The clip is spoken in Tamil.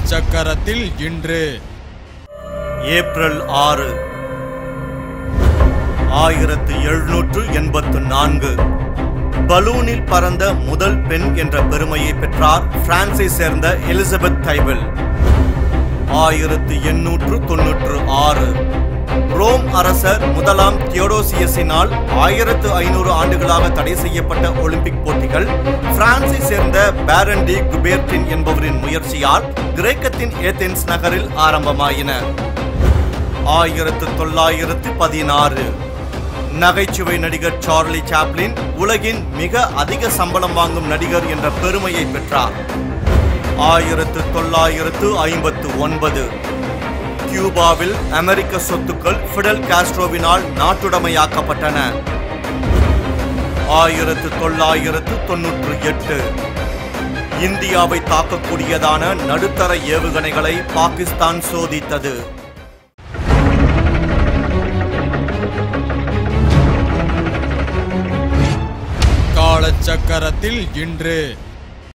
காலச்சக்கரத்தில் இன்று ஏப்ரல் ஆறு ஆயிரத்து எழுநூற்று எண்பத்து நான்கு பலூனில் பறந்த முதல் பெண் என்ற பெருமையை பெற்றார் பிரான்சை சேர்ந்த எலிசபெத் டைவெல் ஆயிரத்து எண்ணூற்று தொன்னூற்று ஆறு ரோம் அரசர் முதலாம் தியோடோசியஸினால் ஆயிரத்து ஐநூறு ஆண்டுகளாக தடை செய்யப்பட்ட ஒலிம்பிக் போட்டிகள் பிரான்சை சேர்ந்த பேரன் டி குபேர்டின் என்பவரின் முயற்சியால் கிரேக்கத்தின் ஏதென்ஸ் நகரில் ஆரம்பமாயின ஆயிரத்து தொள்ளாயிரத்து பதினாறு நகைச்சுவை நடிகர் சார்லி சாப்ளின் உலகின் மிக அதிக சம்பளம் வாங்கும் நடிகர் என்ற பெருமையை பெற்றார் ஆயிரத்து தொள்ளாயிரத்து ஐம்பத்து ஒன்பது கியூபாவில் அமெரிக்க சொத்துக்கள் ஃபிடல் காஸ்ட்ரோவினால் நாட்டுடைமையாக்கப்பட்டன ஆயிரத்து தொள்ளாயிரத்து தொன்னூற்று எட்டு இந்தியாவை தாக்கக்கூடியதான நடுத்தர ஏவுகணைகளை பாகிஸ்தான் சோதித்தது காலச்சக்கரத்தில் இன்று